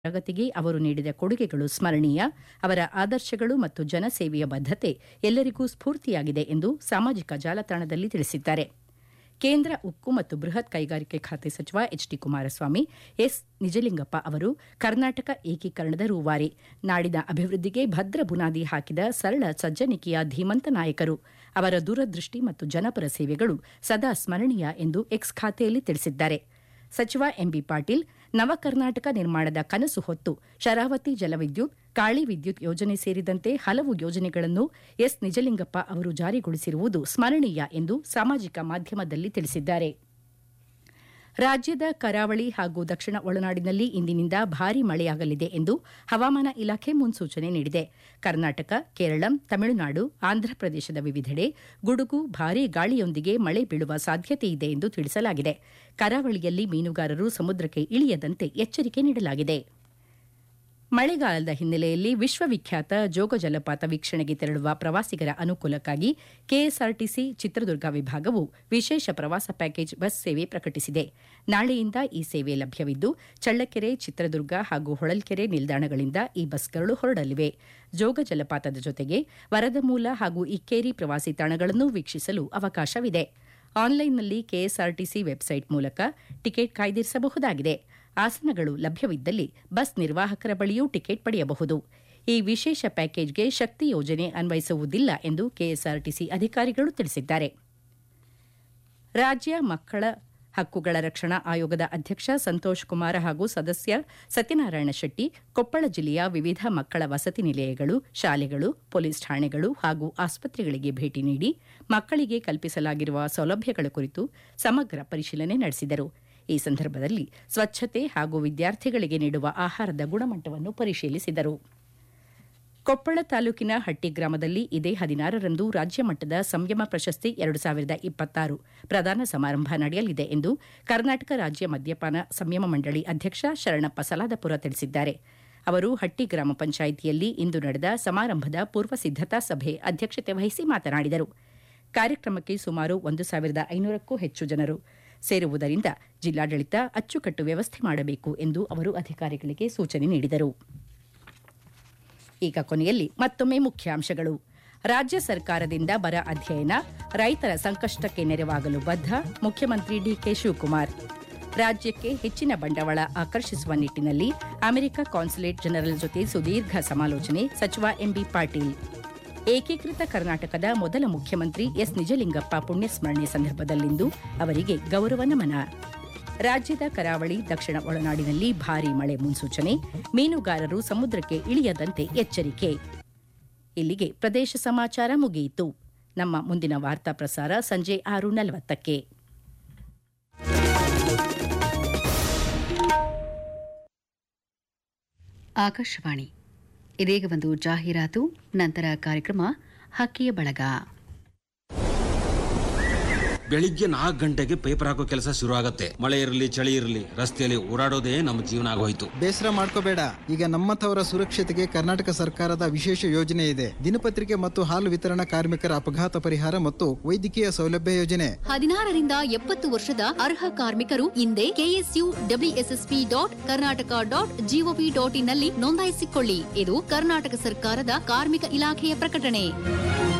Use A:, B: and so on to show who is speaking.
A: ಪ್ರಗತಿಗೆ ಅವರು ನೀಡಿದ ಕೊಡುಗೆಗಳು ಸ್ಮರಣೀಯ ಅವರ ಆದರ್ಶಗಳು ಮತ್ತು ಜನಸೇವೆಯ ಬದ್ಧತೆ ಎಲ್ಲರಿಗೂ ಸ್ಫೂರ್ತಿಯಾಗಿದೆ ಎಂದು ಸಾಮಾಜಿಕ ಜಾಲತಾಣದಲ್ಲಿ ತಿಳಿಸಿದ್ದಾರೆ ಕೇಂದ್ರ ಉಕ್ಕು ಮತ್ತು ಬೃಹತ್ ಕೈಗಾರಿಕೆ ಖಾತೆ ಸಚಿವ H D Kumaraswamy S Nijalingappa ಅವರು ಕರ್ನಾಟಕ ಏಕೀಕರಣದ ರೂವಾರಿ ನಾಡಿನ ಅಭಿವೃದ್ಧಿಗೆ ಭದ್ರ ಬುನಾದಿ ಹಾಕಿದ ಸರಳ ಸಜ್ಜನಿಕೆಯ ಧೀಮಂತ ನಾಯಕರು ಅವರ ದೂರದೃಷ್ಟಿ ಮತ್ತು ಜನಪರ ಸೇವೆಗಳು ಸದಾ ಸ್ಮರಣೀಯ ಎಂದು ಎಕ್ಸ್ ಖಾತೆಯಲ್ಲಿ ತಿಳಿಸಿದ್ದಾರೆ ಸಚಿವ ಎಂಬಿ ಪಾಟೀಲ್ ನವ ಕರ್ನಾಟಕ ನಿರ್ಮಾಣದ ಕನಸು ಹೊತ್ತು ಶರಾವತಿ ಜಲವಿದ್ಯುತ್ ಕಾಳಿ ವಿದ್ಯುತ್ ಯೋಜನೆ ಸೇರಿದಂತೆ ಹಲವು ಯೋಜನೆಗಳನ್ನು ಎಸ್ ನಿಜಲಿಂಗಪ್ಪ ಅವರು ಜಾರಿಗೊಳಿಸಿರುವುದು ಸ್ಮರಣೀಯ ಎಂದು ಸಾಮಾಜಿಕ ಮಾಧ್ಯಮದಲ್ಲಿ ತಿಳಿಸಿದ್ದಾರೆ ರಾಜ್ಯದ ಕರಾವಳಿ ಹಾಗೂ ದಕ್ಷಿಣ ಒಳನಾಡಿನಲ್ಲಿ ಇಂದಿನಿಂದ ಭಾರೀ ಮಳೆಯಾಗಲಿದೆ ಎಂದು ಹವಾಮಾನ ಇಲಾಖೆ ಮುನ್ಸೂಚನೆ ನೀಡಿದೆ ಕರ್ನಾಟಕ ಕೇರಳಂ ತಮಿಳುನಾಡು ಆಂಧ್ರಪ್ರದೇಶದ ವಿವಿಧೆಡೆ ಗುಡುಗು ಭಾರೀ ಗಾಳಿಯೊಂದಿಗೆ ಮಳೆ ಬೀಳುವ ಸಾಧ್ಯತೆಯಿದೆ ಎಂದು ತಿಳಿಸಲಾಗಿದೆ ಕರಾವಳಿಯಲ್ಲಿ ಮೀನುಗಾರರು ಸಮುದ್ರಕ್ಕೆ ಇಳಿಯದಂತೆ ಎಚ್ಚರಿಕೆ ನೀಡಲಾಗಿದೆ ಮಳೆಗಾಲದ ಹಿನ್ನೆಲೆಯಲ್ಲಿ ವಿಶ್ವವಿಖ್ಯಾತ ಜೋಗ ಜಲಪಾತ ವೀಕ್ಷಣೆಗೆ ತೆರಳುವ ಪ್ರವಾಸಿಗರ ಅನುಕೂಲಕ್ಕಾಗಿ ಕೆಎಸ್ಆರ್ಟಿಸಿ ಚಿತ್ರದುರ್ಗ ವಿಭಾಗವು ವಿಶೇಷ ಪ್ರವಾಸ ಪ್ಯಾಕೇಜ್ ಬಸ್ ಸೇವೆ ಪ್ರಕಟಿಸಿದೆ ನಾಳೆಯಿಂದ ಈ ಸೇವೆ ಲಭ್ಯವಿದ್ದು ಚಳ್ಳಕೆರೆ ಚಿತ್ರದುರ್ಗ ಹಾಗೂ ಹೊಳಲ್ಕೆರೆ ನಿಲ್ದಾಣಗಳಿಂದ ಈ ಬಸ್ಗಳು ಹೊರಡಲಿವೆ ಜೋಗ ಜಲಪಾತದ ಜೊತೆಗೆ ವರದಮೂಲ ಹಾಗೂ ಇಕ್ಕೇರಿ ಪ್ರವಾಸಿ ತಾಣಗಳನ್ನು ವೀಕ್ಷಿಸಲು ಅವಕಾಶವಿದೆ ಆನ್ಲೈನ್ನಲ್ಲಿ ಕೆಎಸ್ಆರ್ಟಿಸಿ ವೆಬ್ಸೈಟ್ ಮೂಲಕ ಟಿಕೆಟ್ ಕಾಯ್ದಿರಿಸಬಹುದಾಗಿದೆ ಆಸನಗಳು ಲಭ್ಯವಿದ್ದಲ್ಲಿ ಬಸ್ ನಿರ್ವಾಹಕರ ಬಳಿಯೂ ಟಿಕೆಟ್ ಪಡೆಯಬಹುದು ಈ ವಿಶೇಷ ಪ್ಯಾಕೇಜ್ಗೆ ಶಕ್ತಿ ಯೋಜನೆ ಅನ್ವಯಿಸುವುದಿಲ್ಲ ಎಂದು ಕೆಎಸ್ಆರ್ಟಿಸಿ ಅಧಿಕಾರಿಗಳು ತಿಳಿಸಿದ್ದಾರೆ ರಾಜ್ಯ ಮಕ್ಕಳ ಹಕ್ಕುಗಳ ರಕ್ಷಣಾ ಆಯೋಗದ ಅಧ್ಯಕ್ಷ ಸಂತೋಷ್ ಕುಮಾರ್ ಹಾಗೂ ಸದಸ್ಯ ಸತ್ಯನಾರಾಯಣ ಶೆಟ್ಟಿ ಕೊಪ್ಪಳ ಜಿಲ್ಲೆಯ ವಿವಿಧ ಮಕ್ಕಳ ವಸತಿ ನಿಲಯಗಳು ಶಾಲೆಗಳು ಪೊಲೀಸ್ ಠಾಣೆಗಳು ಹಾಗೂ ಆಸ್ಪತ್ರೆಗಳಿಗೆ ಭೇಟಿ ನೀಡಿ ಮಕ್ಕಳಿಗೆ ಕಲ್ಪಿಸಲಾಗಿರುವ ಸೌಲಭ್ಯಗಳ ಕುರಿತು ಸಮಗ್ರ ಪರಿಶೀಲನೆ ನಡೆಸಿದರು ಈ ಸಂದರ್ಭದಲ್ಲಿ ಸ್ವಚ್ಛತೆ ಹಾಗೂ ವಿದ್ಯಾರ್ಥಿಗಳಿಗೆ ನೀಡುವ ಆಹಾರದ ಗುಣಮಟ್ಟವನ್ನು ಪರಿಶೀಲಿಸಿದರು ಕೊಪ್ಪಳ ತಾಲೂಕಿನ ಹಟ್ಟಿ ಗ್ರಾಮದಲ್ಲಿ ಇದೇ ಹದಿನಾರರಂದು ರಾಜ್ಯ ಮಟ್ಟದ ಸಂಯಮ ಪ್ರಶಸ್ತಿ ಎರಡು ಸಾವಿರದ ಇಪ್ಪತ್ತಾರು ಪ್ರದಾನ ಸಮಾರಂಭ ನಡೆಯಲಿದೆ ಎಂದು ಕರ್ನಾಟಕ ರಾಜ್ಯ ಮದ್ಯಪಾನ ಸಂಯಮ ಮಂಡಳಿ ಅಧ್ಯಕ್ಷ ಶರಣಪ್ಪ ಸಲಾದಪುರ ತಿಳಿಸಿದ್ದಾರೆ ಅವರು ಹಟ್ಟಿ ಗ್ರಾಮ ಪಂಚಾಯಿತಿಯಲ್ಲಿ ಇಂದು ನಡೆದ ಸಮಾರಂಭದ ಪೂರ್ವ ಸಿದ್ದತಾ ಸಭೆ ಅಧ್ಯಕ್ಷತೆ ವಹಿಸಿ ಮಾತನಾಡಿದರು ಕಾರ್ಯಕ್ರಮಕ್ಕೆ ಸುಮಾರು ಒಂದು ಸಾವಿರದ ಐನೂರಕ್ಕೂ ಹೆಚ್ಚು ಜನರು ಸೇರುವುದರಿಂದ ಜಿಲ್ಲಾಡಳಿತ ಅಚ್ಚುಕಟ್ಟು ವ್ಯವಸ್ಥೆ ಮಾಡಬೇಕು ಎಂದು ಅವರು ಅಧಿಕಾರಿಗಳಿಗೆ ಸೂಚನೆ ನೀಡಿದರು ಈಗ ಕೊನೆಯಲ್ಲಿ ಮತ್ತೊಮ್ಮೆ ಮುಖ್ಯಾಂಶಗಳು ರಾಜ್ಯ ಸರ್ಕಾರದಿಂದ ಬರ ಅಧ್ಯಯನ ರೈತರ ಸಂಕಷ್ಟಕ್ಕೆ ನೆರವಾಗಲು ಬದ್ಧ ಮುಖ್ಯಮಂತ್ರಿ ಡಿಕೆ ಶಿವಕುಮಾರ್ ರಾಜ್ಯಕ್ಕೆ ಹೆಚ್ಚಿನ ಬಂಡವಾಳ ಆಕರ್ಷಿಸುವ ನಿಟ್ಟಿನಲ್ಲಿ ಅಮೆರಿಕ ಕಾನ್ಸುಲೇಟ್ ಜನರಲ್ ಜೊತೆ ಸುದೀರ್ಘ ಸಮಾಲೋಚನೆ ಸಚಿವ ಎಂಬಿ ಪಾಟೀಲ್ ಏಕೀಕೃತ ಕರ್ನಾಟಕದ ಮೊದಲ ಮುಖ್ಯಮಂತ್ರಿ ಎಸ್ ನಿಜಲಿಂಗಪ್ಪ ಪುಣ್ಯಸ್ಮರಣೆ ಸಂದರ್ಭದಲ್ಲಿಂದು ಅವರಿಗೆ ಗೌರವ ನಮನ ರಾಜ್ಯದ ಕರಾವಳಿ ದಕ್ಷಿಣ ಒಳನಾಡಿನಲ್ಲಿ ಭಾರೀ ಮಳೆ ಮುನ್ಸೂಚನೆ ಮೀನುಗಾರರು ಸಮುದ್ರಕ್ಕೆ ಇಳಿಯದಂತೆ ಎಚ್ಚರಿಕೆ ಇಲ್ಲಿಗೆ ಪ್ರದೇಶ ಸಮಾಚಾರ ಮುಗಿಯಿತು ನಮ್ಮ ಮುಂದಿನ ವಾರ್ತಾ ಪ್ರಸಾರ ಸಂಜೆ ಆರು ನಲವತ್ತಕ್ಕೆ
B: ಆಕಾಶವಾಣಿ ಇದೀಗ ಒಂದು ಜಾಹೀರಾತು ನಂತರ ಕಾರ್ಯಕ್ರಮ ಹಕ್ಕಿಯ ಬಳಗ
C: ಬೆಳಿಗ್ಗೆ ನಾಲ್ಕು ಗಂಟೆಗೆ ಪೇಪರ್ ಹಾಕೋ ಕೆಲಸ ಶುರು ಆಗತ್ತೆ ಮಳೆ ಇರಲಿ ಚಳಿ ಇರಲಿ ರಸ್ತೆಯಲ್ಲಿ ಓಡಾಡೋದೇ ನಮ್ಮ ಜೀವನ ಆಗೋಯ್ತು
D: ಬೇಸರ ಮಾಡ್ಕೋಬೇಡ ಈಗ ನಮ್ಮಂಥವರ ಸುರಕ್ಷತೆಗೆ ಕರ್ನಾಟಕ ಸರ್ಕಾರದ ವಿಶೇಷ ಯೋಜನೆ ಇದೆ ದಿನಪತ್ರಿಕೆ ಮತ್ತು ಹಾಲು ವಿತರಣಾ ಕಾರ್ಮಿಕರ ಅಪಘಾತ ಪರಿಹಾರ ಮತ್ತು ವೈದ್ಯಕೀಯ ಸೌಲಭ್ಯ ಯೋಜನೆ
E: ಹದಿನಾರರಿಂದ ಎಪ್ಪತ್ತು ವರ್ಷದ ಅರ್ಹ ಕಾರ್ಮಿಕರು ಇಂದೇ KSU WSSP dot Karnataka dot GOV dot ಇನ್ನಲ್ಲಿ ನೋಂದಾಯಿಸಿಕೊಳ್ಳಿ ಇದು ಕರ್ನಾಟಕ ಸರ್ಕಾರದ ಕಾರ್ಮಿಕ ಇಲಾಖೆಯ ಪ್ರಕಟಣೆ